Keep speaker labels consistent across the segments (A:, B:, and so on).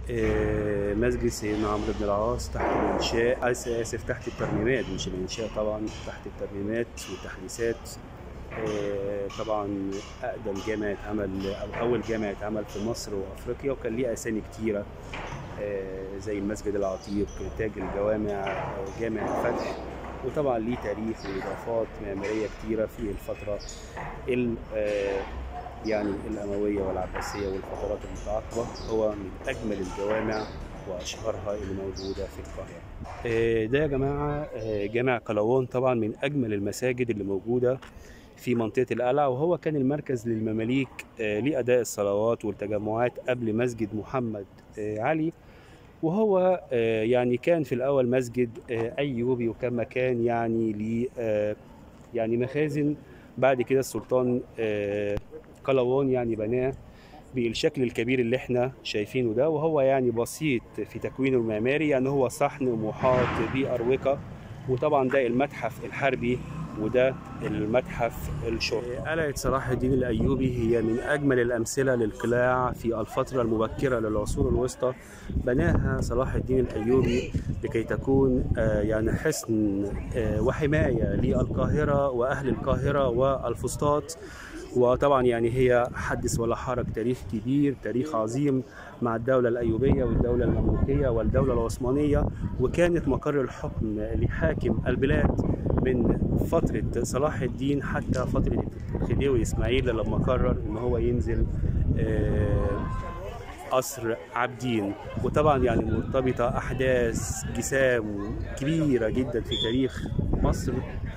A: آه، مسجد سيدنا عمرو بن العاص تحت الإنشاء آس- آسف تحت الترميمات مش الإنشاء طبعا تحت الترميمات والتحديثات آه، طبعا أقدم جامع اتعمل أو أول جامع اتعمل في مصر وأفريقيا وكان ليه أسامي كتيرة آه، زي المسجد العتيق تاج الجوامع آه، جامع الفتح وطبعا ليه تاريخ وإضافات معمارية كتيرة في الفترة ال- آه، يعني الأموية والعباسية والفترات المتعاقبة هو من أجمل الجوامع وأشهرها اللي موجودة في القاهرة. آه، ده يا جماعة آه، جامع قلاوون طبعا من أجمل المساجد اللي موجودة في منطقة القلعة وهو كان المركز للمماليك آه، لأداء الصلوات والتجمعات قبل مسجد محمد آه، علي وهو آه، يعني كان في الأول مسجد آه، أيوبي وكان مكان يعني ل آه، يعني مخازن بعد كده السلطان آه، قلاوون يعني بناه بالشكل الكبير اللي احنا شايفينه ده وهو يعني بسيط في تكوينه المعماري يعني هو صحن محاط بأروقة وطبعا ده المتحف الحربي وده المتحف الشرطة قلعة صلاح الدين الأيوبي هي من أجمل الأمثلة للقلاع في الفترة المبكرة للعصور الوسطى بناها صلاح الدين الأيوبي لكي تكون آه، يعني حصن آه، وحماية للقاهرة وأهل القاهرة والفسطاط وطبعا يعني هي حدث ولا حرج تاريخ كبير تاريخ عظيم مع الدولة الأيوبية والدولة المملوكية والدولة العثمانية وكانت مقر الحكم لحاكم البلاد من فترة صلاح الدين حتى فترة الخديوي إسماعيل لما قرر إن هو ينزل آه، قصر عابدين وطبعا يعني مرتبطة أحداث جسام كبيرة جدا في تاريخ مصر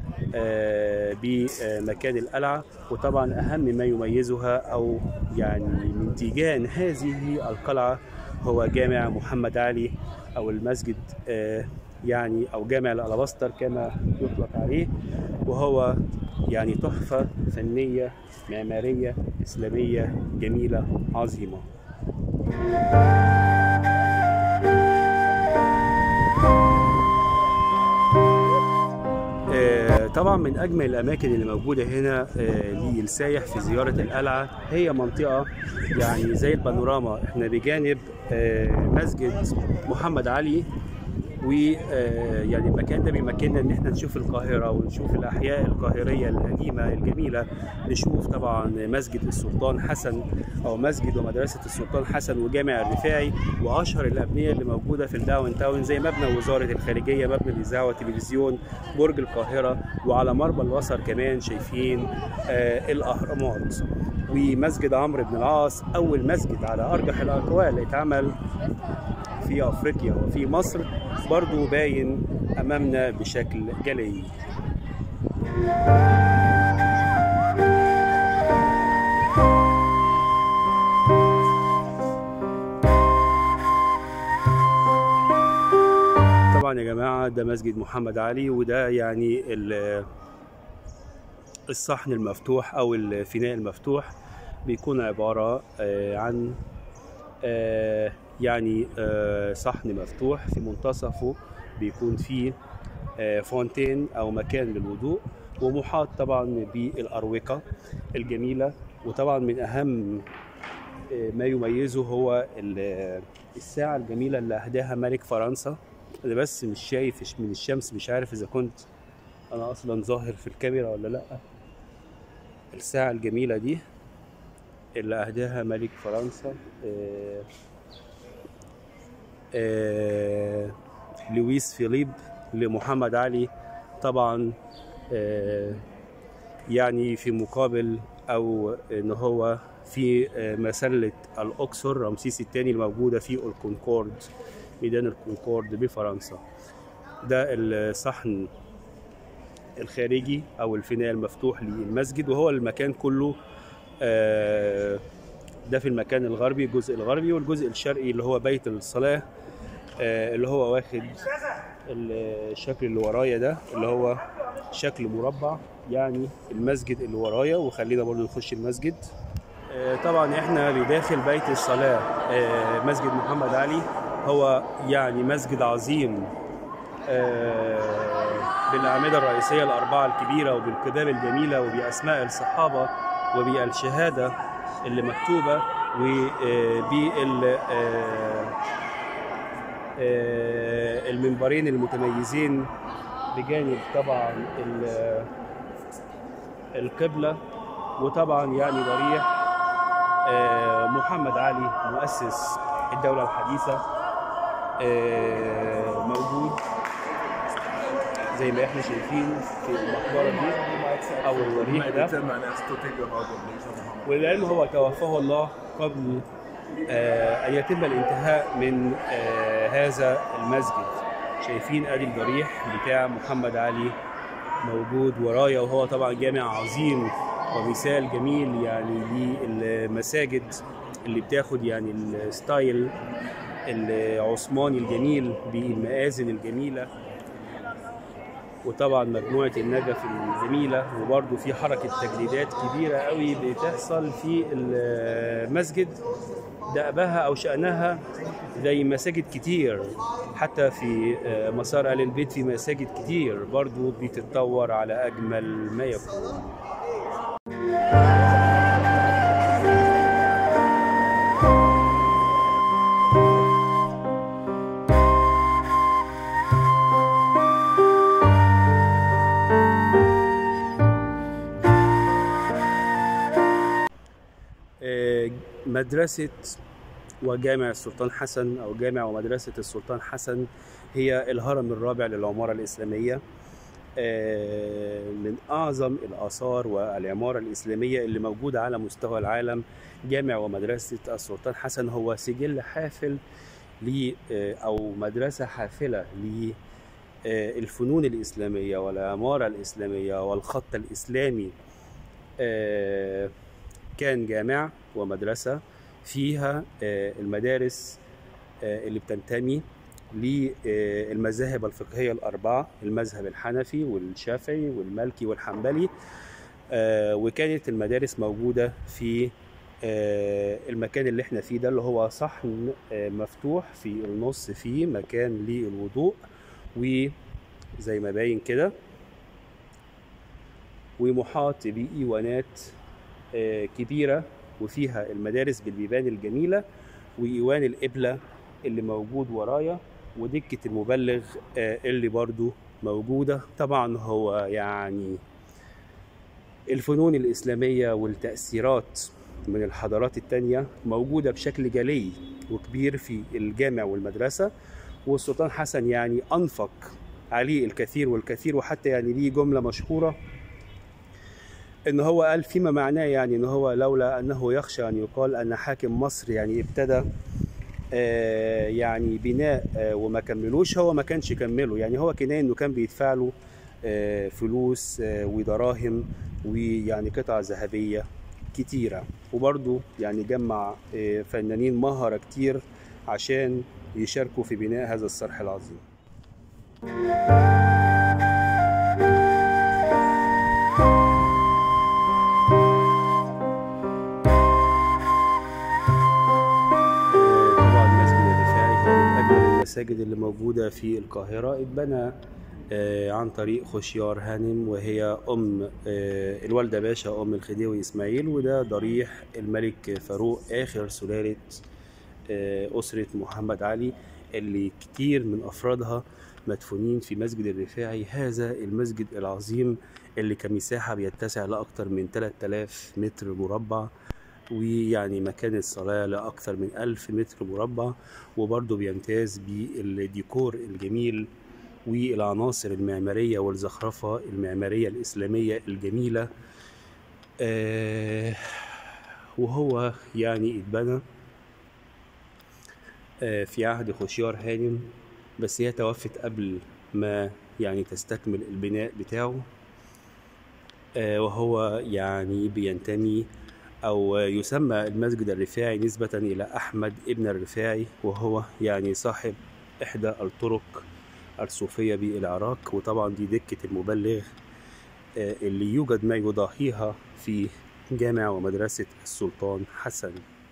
A: آه، بمكان القلعة وطبعا أهم ما يميزها أو يعني من تيجان هذه القلعة هو جامع محمد علي أو المسجد آه، يعني أو جامع الألاباستر كما يطلق عليه وهو يعني تحفة فنية معمارية إسلامية جميلة عظيمة آه، طبعا من اجمل الاماكن اللي موجوده هنا آه، للسايح في زياره القلعه هي منطقه يعني زي البانوراما احنا بجانب آه، مسجد محمد علي ويعني المكان ده بيمكننا ان احنا نشوف القاهره ونشوف الاحياء القاهريه القديمه الجميله نشوف طبعا مسجد السلطان حسن او مسجد ومدرسه السلطان حسن وجامع الرفاعي واشهر الابنيه اللي موجوده في الداون تاون زي مبنى وزاره الخارجيه مبنى الاذاعه والتلفزيون برج القاهره وعلى مرمى البصر كمان شايفين آه الاهرامات ومسجد عمرو بن العاص اول مسجد على ارجح الاقوال اتعمل في افريقيا وفي مصر برضو باين امامنا بشكل جلي طبعا يا جماعه ده مسجد محمد علي وده يعني ال- الصحن المفتوح او الفناء المفتوح بيكون عباره آه، عن آه، يعني آه، صحن مفتوح في منتصفه بيكون فيه آه، فونتين او مكان للوضوء ومحاط طبعا بالاروقه الجميله وطبعا من اهم آه، ما يميزه هو ال- الساعه الجميله اللي اهداها ملك فرنسا انا بس مش شايف من الشمس مش عارف اذا كنت انا اصلا ظاهر في الكاميرا ولا لا الساعه الجميله دي اللي أهداها ملك فرنسا آه، آه، لويس فيليب لمحمد علي طبعا آه، يعني في مقابل أو إن هو في آه، مسلة الأقصر رمسيس الثاني الموجودة في الكونكورد ميدان الكونكورد بفرنسا ده الصحن الخارجي او الفناء المفتوح للمسجد وهو المكان كله آه، ده في المكان الغربي الجزء الغربي والجزء الشرقي اللي هو بيت الصلاة آه، اللي هو واخد الشكل اللي ورايا ده اللي هو شكل مربع يعني المسجد اللي ورايا وخلينا برضو نخش المسجد آه، طبعا احنا بداخل بيت الصلاة آه، مسجد محمد علي هو يعني مسجد عظيم آه، بالأعمدة الرئيسية الأربعة الكبيرة وبالقباب الجميلة وبأسماء الصحابة وبالشهادة اللي مكتوبة وبال المنبرين المتميزين بجانب طبعا ال- القبلة وطبعا يعني ضريح آه، محمد علي مؤسس الدولة الحديثة آه، موجود زي ما احنا شايفين في المقبرة دي أو الضريح ده وللعلم هو توفاه الله قبل آه، أن يتم الانتهاء من آه، هذا المسجد شايفين ادي الضريح بتاع محمد علي موجود ورايا وهو طبعا جامع عظيم ومثال جميل يعني للمساجد اللي بتاخد يعني الستايل العثماني الجميل بالمآذن الجميلة وطبعا مجموعة النجف الجميلة وبرضه في حركة تجديدات كبيرة قوي بتحصل في المسجد دأبها أو شأنها زي مساجد كتير حتى في آه، مسار آل البيت في مساجد كتير برضه بتتطور على أجمل ما يكون آه، مدرسة وجامع السلطان حسن أو جامع ومدرسة السلطان حسن هي الهرم الرابع للعمارة الإسلامية آه، من أعظم الآثار والعمارة الإسلامية اللي موجودة على مستوى العالم جامع ومدرسة السلطان حسن هو سجل حافل ل آه، أو مدرسة حافلة للفنون الإسلامية والعمارة الإسلامية والخط الإسلامي آه، كان جامع ومدرسة فيها آه، المدارس آه، اللي بتنتمي للمذاهب الفقهية الأربعة المذهب الحنفي والشافعي والمالكي والحنبلي آه، وكانت المدارس موجودة في آه، المكان اللي احنا فيه ده اللي هو صحن آه، مفتوح في النص فيه مكان للوضوء وزي ما باين كده ومحاط بإيوانات آه، كبيرة وفيها المدارس بالبيبان الجميلة وإيوان القبلة اللي موجود ورايا ودكة المبلغ آه، اللي برضو موجودة طبعا هو يعني الفنون الإسلامية والتأثيرات من الحضارات التانية موجودة بشكل جلي وكبير في الجامع والمدرسة والسلطان حسن يعني أنفق عليه الكثير والكثير وحتى يعني ليه جملة مشهورة ان هو قال فيما معناه يعني ان هو لولا انه يخشى ان يقال ان حاكم مصر يعني ابتدى آه، يعني بناء آه، وما كملوش هو ما كانش كمله يعني هو كناية انه كان بيدفع له آه، فلوس آه، ودراهم ويعني قطع ذهبية كتيرة وبرضه يعني جمع آه، فنانين مهرة كتير عشان يشاركوا في بناء هذا الصرح العظيم طبعا مسجد الرفاعي هو من أجمل المساجد اللي موجودة في القاهرة اتبنى آه، عن طريق خشيار هانم وهي أم آه، الوالدة باشا أم الخديوي إسماعيل وده ضريح الملك فاروق آخر سلالة آه، أسرة محمد علي اللي كتير من أفرادها مدفونين في مسجد الرفاعي هذا المسجد العظيم اللي كمساحة بيتسع لأكثر من 3000 متر مربع ويعني مكان الصلاة لأكثر من ألف متر مربع وبرضه بيمتاز بالديكور الجميل والعناصر المعمارية والزخرفة المعمارية الإسلامية الجميلة آه وهو يعني اتبنى آه في عهد خشيار هانم بس هي توفت قبل ما يعني تستكمل البناء بتاعه آه وهو يعني بينتمي أو يسمى المسجد الرفاعي نسبة إلى أحمد ابن الرفاعي وهو يعني صاحب إحدى الطرق الصوفية بالعراق وطبعا دي دكة المبلغ آه، اللي يوجد ما يضاهيها في جامع ومدرسة السلطان حسن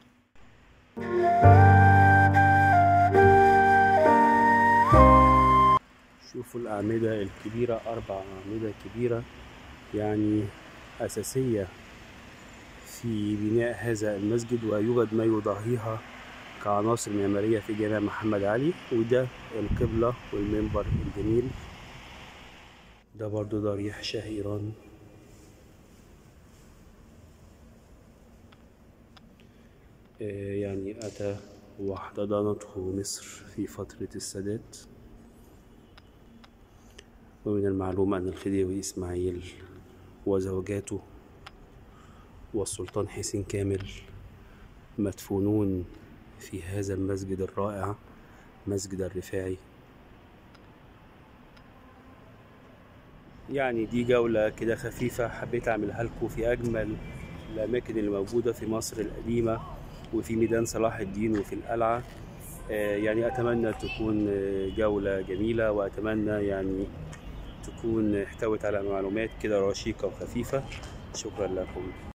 A: شوفوا الأعمدة الكبيرة أربع أعمدة كبيرة يعني أساسية في بناء هذا المسجد ويوجد ما يضاهيها كعناصر معمارية في جامع محمد علي وده القبلة والمنبر الجميل ده برضو ضريح شاه إيران آه، يعني أتى واحتضنته مصر في فترة السادات ومن المعلوم أن الخديوي إسماعيل وزوجاته والسلطان حسين كامل مدفونون في هذا المسجد الرائع مسجد الرفاعي يعني دي جولة كده خفيفة حبيت أعملها لكم في أجمل الأماكن اللي موجودة في مصر القديمة وفي ميدان صلاح الدين وفي القلعة آه، يعني أتمنى تكون آه، جولة جميلة وأتمنى يعني تكون احتوت على معلومات كده رشيقة وخفيفة شكرا لكم